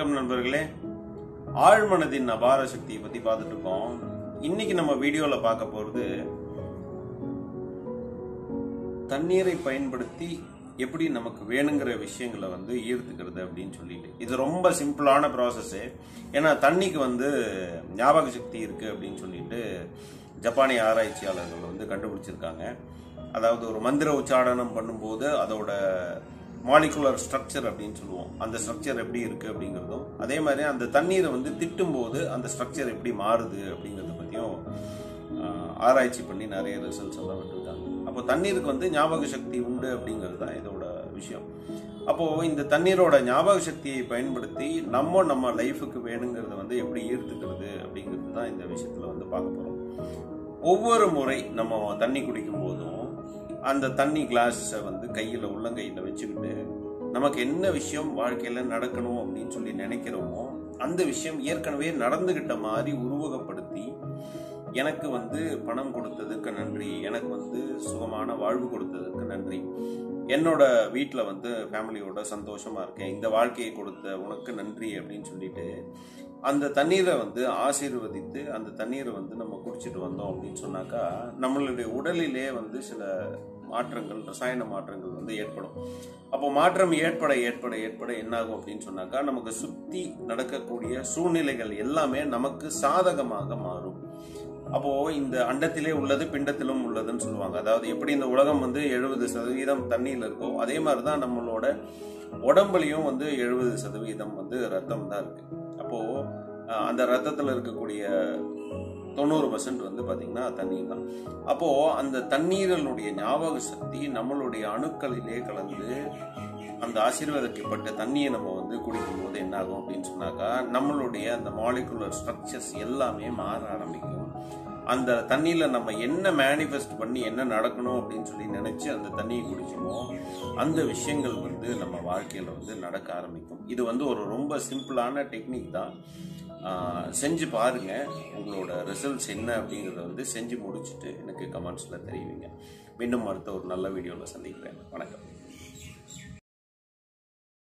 வணக்கம் நண்பர்களே ஆழ்மனதின் அபார சக்தியை பத்தி பார்த்துட்டு இருக்கோம் இன்னைக்கு நம்ம வீடியோல பார்க்க போறது தண்ணீரை பயன்படுத்தி எப்படி நமக்கு வேணுங்கிற விஷயங்களை வந்து ஈர்த்துக்கிறது அப்படின்னு சொல்லிட்டு இது ரொம்ப சிம்பிளான ப்ராசஸ்ஸு ஏன்னா தண்ணிக்கு வந்து ஞாபக சக்தி இருக்கு அப்படின்னு சொல்லிட்டு ஜப்பானிய ஆராய்ச்சியாளர்கள் வந்து கண்டுபிடிச்சிருக்காங்க அதாவது ஒரு மந்திர உச்சாடனம் பண்ணும்போது அதோட மாலிகுலர் ஸ்ட்ரக்சர் அப்படின்னு சொல்லுவோம் அந்த ஸ்ட்ரக்சர் எப்படி இருக்கு அப்படிங்கிறதும் அதே மாதிரி அந்த தண்ணீரை வந்து திட்டும் போது அந்த ஸ்ட்ரக்சர் எப்படி மாறுது அப்படிங்கிறத பற்றியும் ஆஹ், ஆராய்ச்சி பண்ணி நிறைய ரிசல்ட்ஸ் எல்லாம் விட்டுருக்காங்க அப்போ தண்ணீருக்கு வந்து ஞாபக சக்தி உண்டு அப்படிங்கிறது தான் இதோட விஷயம் அப்போ இந்த தண்ணீரோட ஞாபக சக்தியை பயன்படுத்தி நம்ம நம்ம லைஃபுக்கு வேணுங்கிறத வந்து எப்படி ஈர்த்துக்கிறது அப்படிங்கிறது தான் இந்த விஷயத்துல வந்து பார்க்க போறோம் ஒவ்வொரு முறை நம்ம தண்ணி குடிக்கும் போதும் அந்த தண்ணி கிளாஸை வந்து கையில் உள்ளங்கையில் வச்சுக்கிட்டு நமக்கு என்ன விஷயம் வாழ்க்கையில் நடக்கணும் அப்படின்னு சொல்லி நினைக்கிறோமோ அந்த விஷயம் ஏற்கனவே நடந்துகிட்ட மாதிரி உருவகப்படுத்தி எனக்கு வந்து பணம் கொடுத்ததுக்கு நன்றி எனக்கு வந்து சுகமான வாழ்வு கொடுத்ததுக்கு நன்றி என்னோட வீட்டில் வந்து ஃபேமிலியோட சந்தோஷமா இருக்கேன் இந்த வாழ்க்கையை கொடுத்த உனக்கு நன்றி அப்படின்னு சொல்லிட்டு அந்த தண்ணீரை வந்து ஆசீர்வதித்து அந்த தண்ணீரை வந்து நம்ம குடிச்சிட்டு வந்தோம் அப்படின்னு சொன்னாக்கா நம்மளுடைய உடலிலே வந்து சில மாற்றங்கள் ரசாயன மாற்றங்கள் வந்து ஏற்படும் அப்போ மாற்றம் ஏற்பட ஏற்பட ஏற்பட என்னாகும் அப்படின்னு சொன்னாக்கா நமக்கு சுத்தி நடக்கக்கூடிய சூழ்நிலைகள் எல்லாமே நமக்கு சாதகமாக மாறும் அப்போ இந்த அண்டத்திலே உள்ளது பிண்டத்திலும் உள்ளதுன்னு சொல்லுவாங்க அதாவது எப்படி இந்த உலகம் வந்து எழுபது சதவீதம் தண்ணியில் இருக்கோ அதே மாதிரி தான் நம்மளோட உடம்புலையும் வந்து எழுபது சதவீதம் வந்து ரத்தம் தான் இருக்கு அப்போ அஹ், அந்த ரத்தத்தில் இருக்கக்கூடிய தொண்ணூறு பர்சன்ட் வந்து பாத்தீங்கன்னா தண்ணீர் தான் அப்போ அந்த தண்ணீரனுடைய ஞாபக சக்தி நம்மளுடைய அணுக்களிலே கலந்து அந்த ஆசீர்வாதக்கப்பட்ட தண்ணியை நம்ம வந்து குடிக்கும் போது என்ன ஆகும் அப்படின்னு சொன்னாக்கா நம்மளுடைய அந்த மாலிகுலர் ஸ்ட்ரக்சர்ஸ் எல்லாமே மாற ஆரம்பிக்கும் அந்த தண்ணியில நம்ம என்ன மேனிஃபெஸ்ட் பண்ணி என்ன நடக்கணும் அப்படின்னு சொல்லி நினைச்சு அந்த தண்ணியை குடிச்சோமோ அந்த விஷயங்கள் வந்து நம்ம வாழ்க்கையில வந்து நடக்க ஆரம்பிக்கும் இது வந்து ஒரு ரொம்ப சிம்பிளான டெக்னிக் தான் ஆஹ் செஞ்சு பாருங்க உங்களோட ரிசல்ட்ஸ் என்ன அப்படிங்கறத வந்து செஞ்சு முடிச்சுட்டு எனக்கு கமெண்ட்ஸ்ல தெரிவிங்க மீண்டும் அடுத்த ஒரு நல்ல வீடியோவில் சந்திக்கிறேன் வணக்கம்